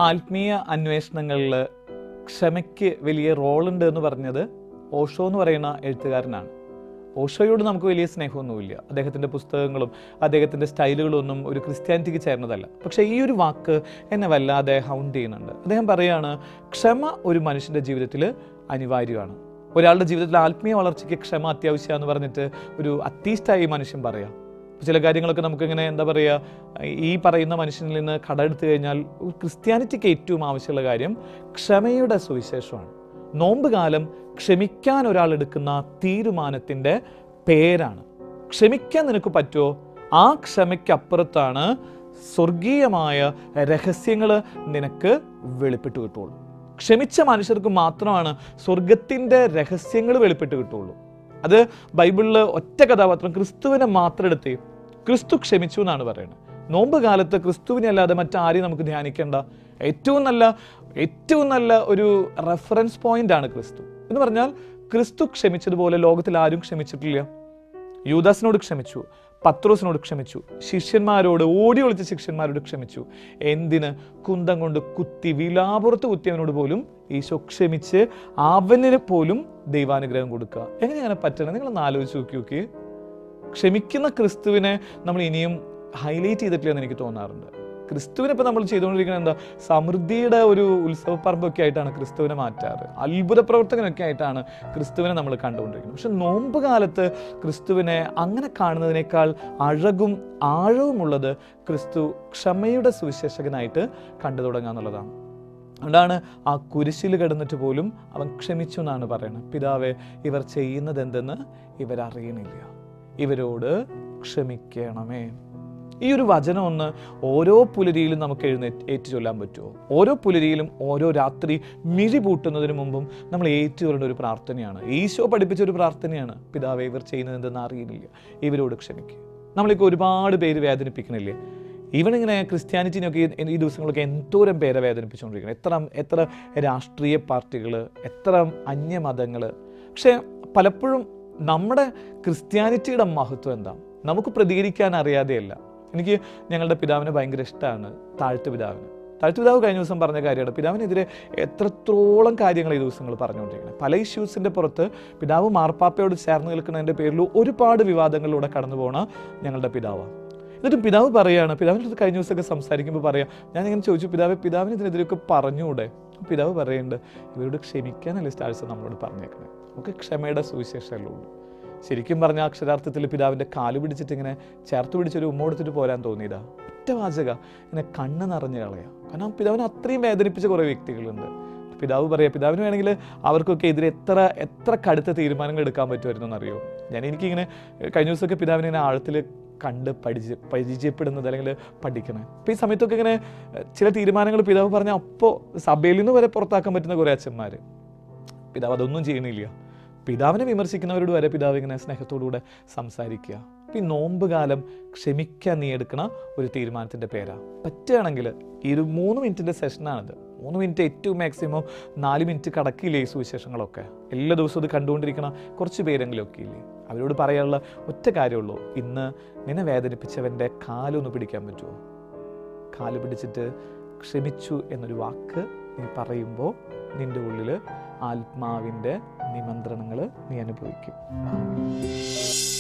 ആത്മീയ അന്വേഷണങ്ങളിൽ ക്ഷമയ്ക്ക് വലിയ റോളുണ്ട് എന്ന് പറഞ്ഞത് ഓഷോ എന്ന് പറയുന്ന എഴുത്തുകാരനാണ് ഓഷോയോട് നമുക്ക് വലിയ സ്നേഹമൊന്നുമില്ല അദ്ദേഹത്തിൻ്റെ പുസ്തകങ്ങളും അദ്ദേഹത്തിൻ്റെ സ്റ്റൈലുകളും ഒന്നും ഒരു ക്രിസ്ത്യാനിറ്റിക്ക് ചേർന്നതല്ല പക്ഷേ ഈ ഒരു വാക്ക് എന്നെ വല്ലാതെ ഹൗണ്ട് ചെയ്യുന്നുണ്ട് അദ്ദേഹം പറയുകയാണ് ക്ഷമ ഒരു മനുഷ്യൻ്റെ ജീവിതത്തിൽ അനിവാര്യമാണ് ഒരാളുടെ ജീവിതത്തിൽ ആത്മീയ വളർച്ചയ്ക്ക് ക്ഷമ അത്യാവശ്യമാണെന്ന് പറഞ്ഞിട്ട് ഒരു അത്തീസ്റ്റായി മനുഷ്യൻ പറയാം അപ്പോൾ ചില കാര്യങ്ങളൊക്കെ നമുക്കിങ്ങനെ എന്താ പറയുക ഈ പറയുന്ന മനുഷ്യനിൽ നിന്ന് കടമെടുത്തു കഴിഞ്ഞാൽ ഒരു ക്രിസ്ത്യാനിറ്റിക്ക് ഏറ്റവും ആവശ്യമുള്ള കാര്യം ക്ഷമയുടെ സുവിശേഷമാണ് നോമ്പ് കാലം ക്ഷമിക്കാൻ ഒരാൾ എടുക്കുന്ന തീരുമാനത്തിൻ്റെ പേരാണ് ക്ഷമിക്കാൻ നിനക്ക് പറ്റുമോ ആ ക്ഷമയ്ക്കപ്പുറത്താണ് സ്വർഗീയമായ രഹസ്യങ്ങൾ നിനക്ക് വെളിപ്പെട്ട് കിട്ടുള്ളൂ ക്ഷമിച്ച മനുഷ്യർക്ക് മാത്രമാണ് സ്വർഗത്തിൻ്റെ രഹസ്യങ്ങൾ വെളിപ്പെട്ട് കിട്ടുള്ളൂ അത് ബൈബിളിൽ ഒറ്റ കഥാപാത്രം ക്രിസ്തുവിനെ മാത്രം എടുത്ത് ക്രിസ്തു ക്ഷമിച്ചു എന്നാണ് പറയുന്നത് നോമ്പ് കാലത്ത് ക്രിസ്തുവിനെ അല്ലാതെ മറ്റാരെയും നമുക്ക് ധ്യാനിക്കേണ്ട ഏറ്റവും നല്ല ഏറ്റവും നല്ല ഒരു റെഫറൻസ് പോയിന്റ് ആണ് ക്രിസ്തു എന്ന് പറഞ്ഞാൽ ക്രിസ്തു ക്ഷമിച്ചതുപോലെ ലോകത്തിൽ ആരും ക്ഷമിച്ചിട്ടില്ല യൂദാസിനോട് ക്ഷമിച്ചു പത്രോസിനോട് ക്ഷമിച്ചു ശിഷ്യന്മാരോട് ഓടി ഒളിച്ച ശിഷ്യന്മാരോട് ക്ഷമിച്ചു എന്തിന് കുന്തം കൊണ്ട് കുത്തി വിലാപുറത്ത് കുത്തിയവനോട് പോലും ഈശോ ക്ഷമിച്ച് അവന് പോലും ദൈവാനുഗ്രഹം കൊടുക്കുക എങ്ങനെയാണ് പറ്റണത് നിങ്ങളൊന്ന് ആലോചിച്ച് നോക്കി നോക്കി ക്ഷമിക്കുന്ന ക്രിസ്തുവിനെ നമ്മൾ ഇനിയും ഹൈലൈറ്റ് ചെയ്തിട്ടില്ലെന്ന് എനിക്ക് തോന്നാറുണ്ട് ക്രിസ്തുവിനെ ഇപ്പം നമ്മൾ ചെയ്തുകൊണ്ടിരിക്കുന്നത് എന്താ സമൃദ്ധിയുടെ ഒരു ഉത്സവപ്പറമ്പൊക്കെ ആയിട്ടാണ് ക്രിസ്തുവിനെ മാറ്റാറ് അത്ഭുത പ്രവർത്തകനൊക്കെ ആയിട്ടാണ് ക്രിസ്തുവിനെ നമ്മൾ കണ്ടുകൊണ്ടിരിക്കുന്നത് പക്ഷെ നോമ്പ് കാലത്ത് ക്രിസ്തുവിനെ അങ്ങനെ കാണുന്നതിനേക്കാൾ അഴകും ആഴവുമുള്ളത് ക്രിസ്തു ക്ഷമയുടെ സുവിശേഷകനായിട്ട് കണ്ടു തുടങ്ങുക എന്നുള്ളതാണ് അതുകൊണ്ടാണ് ആ കുരിശിൽ കിടന്നിട്ട് പോലും അവൻ ക്ഷമിച്ചു എന്നാണ് പറയുന്നത് പിതാവെ ഇവർ ചെയ്യുന്നത് എന്തെന്ന് ഇവരറിയണില്ല ഇവരോട് ക്ഷമിക്കണമേ ഈ ഒരു വചനം ഒന്ന് ഓരോ പുലരിയിലും നമുക്ക് എഴുന്നേറ്റ് ഏറ്റുചൊല്ലാൻ പറ്റുമോ ഓരോ പുലരിയിലും ഓരോ രാത്രി മിഴി പൂട്ടുന്നതിന് മുമ്പും നമ്മൾ ഏറ്റുകൊള്ളുന്ന ഒരു പ്രാർത്ഥനയാണ് ഈശോ പഠിപ്പിച്ച ഒരു പ്രാർത്ഥനയാണ് പിതാവെ ഇവർ ചെയ്യുന്നത് എന്തെന്ന് അറിയുന്നില്ല ഇവരോട് ക്ഷമിക്കുക നമ്മളിപ്പോൾ ഒരുപാട് പേര് വേദനിപ്പിക്കണില്ലേ ഈവൻ ഇങ്ങനെ ക്രിസ്ത്യാനിറ്റിനൊക്കെ ഈ- ഈ ദിവസങ്ങളൊക്കെ എന്തോരം പേരെ വേദനിപ്പിച്ചുകൊണ്ടിരിക്കുന്നത് എത്ര എത്ര രാഷ്ട്രീയ പാർട്ടികൾ എത്ര അന്യമതങ്ങൾ പക്ഷേ പലപ്പോഴും നമ്മുടെ ക്രിസ്ത്യാനിറ്റിയുടെ മഹത്വം എന്താ നമുക്ക് പ്രതികരിക്കാൻ അറിയാതെയല്ല എനിക്ക് ഞങ്ങളുടെ പിതാവിനെ ഭയങ്കര ഇഷ്ടമാണ് താഴ്ത്തു പിതാവിന് താഴ്ത്തു പിതാവ് കഴിഞ്ഞ ദിവസം പറഞ്ഞ കാര്യമാണ് പിതാവിനെതിരെ എത്രത്തോളം കാര്യങ്ങൾ ഈ ദിവസങ്ങൾ പറഞ്ഞുകൊണ്ടിരിക്കുന്നത് പല ഇഷ്യൂസിൻ്റെ പുറത്ത് പിതാവ് മാർപ്പാപ്പയോട് ചേർന്ന് നിൽക്കുന്നതിൻ്റെ പേരിൽ ഒരുപാട് വിവാദങ്ങളിലൂടെ കടന്നു പോണ ഞങ്ങളുടെ പിതാവാണ് എന്നിട്ട് പിതാവ് പറയാണ് പിതാവിൻ്റെ അടുത്ത് കഴിഞ്ഞ ദിവസമൊക്കെ സംസാരിക്കുമ്പോൾ പറയാം ഞാൻ ഇങ്ങനെ ചോദിച്ചു പിതാവ് പിതാവിന് ഇതിനെതിരെയൊക്കെ പറഞ്ഞുകൂടെ പിതാവ് പറയുന്നുണ്ട് ഇവരോട് ക്ഷമിക്കാനല്ലേ സ്റ്റാഴ്സ് നമ്മളോട് പറഞ്ഞേക്കണേ നമുക്ക് ക്ഷമയുടെ സുവിശേഷമല്ലേ ഉള്ളൂ ശരിക്കും പറഞ്ഞ അക്ഷരാർത്ഥത്തിൽ പിതാവിൻ്റെ കാല് പിടിച്ചിട്ട് ഇങ്ങനെ ചേർത്ത് പിടിച്ചൊരു ഉമ്മ കൊടുത്തിട്ട് പോരാൻ തോന്നിയതാ ഒറ്റ വാചക ഇങ്ങനെ കണ്ണ് നിറഞ്ഞു കളയാ കാരണം പിതാവിനെ അത്രയും വേദനിപ്പിച്ച കുറേ വ്യക്തികളുണ്ട് പിതാവ് പറയാം പിതാവിന് വേണമെങ്കിൽ അവർക്കൊക്കെ എതിരെ എത്ര എത്ര കടുത്ത തീരുമാനങ്ങൾ എടുക്കാൻ പറ്റുമായിരുന്നു എന്നറിയോ ഞാൻ എനിക്കിങ്ങനെ ഏഹ്, കഴിഞ്ഞ ദിവസമൊക്കെ പിതാവിനെ ഇങ്ങനെ ആഴത്തിൽ കണ്ട് പഠിച്ച് പരിചയപ്പെടുന്നത് അല്ലെങ്കിൽ പഠിക്കണേ അപ്പോൾ ഈ സമയത്തൊക്കെ ഇങ്ങനെ ഏഹ്, ചില തീരുമാനങ്ങൾ പിതാവ് പറഞ്ഞാൽ അപ്പോൾ സഭയിൽ നിന്ന് വരെ പുറത്താക്കാൻ പറ്റുന്ന കുറേ അച്ഛന്മാർ പിതാവ് അതൊന്നും ചെയ്യണില്ല പിതാവിനെ വിമർശിക്കുന്നവരോട് വരെ പിതാവ് ഇങ്ങനെ സ്നേഹത്തോടുകൂടെ സംസാരിക്കുക അപ്പം ഈ നോമ്പ് കാലം ക്ഷമിക്കാൻ നീ എടുക്കണ ഒരു തീരുമാനത്തിൻ്റെ പേരാ പറ്റുകയാണെങ്കിൽ ഈ ഒരു മൂന്ന് മിനിറ്റിൻ്റെ സെഷനാണിത് മൂന്ന് മിനിറ്റ് ഏറ്റവും മാക്സിമം നാല് മിനിറ്റ് കടക്കില്ലേ ഈ സുവിശേഷങ്ങളൊക്കെ എല്ലാ ദിവസവും ഇത് കണ്ടുകൊണ്ടിരിക്കണ കുറച്ച് പേരെങ്കിലും ഒക്കെ ഇല്ലേ അവരോട് പറയാനുള്ള ഒറ്റ കാര്യമുള്ളൂ ഇന്ന് നിന്നെ വേദനിപ്പിച്ചവൻ്റെ കാലൊന്ന് പിടിക്കാൻ പറ്റുമോ കാല് പിടിച്ചിട്ട് ക്ഷമിച്ചു എന്നൊരു വാക്ക് നീ പറയുമ്പോൾ നിന്റെ ഉള്ളിൽ ആത്മാവിൻ്റെ നിമന്ത്രണങ്ങൾ നീ അനുഭവിക്കും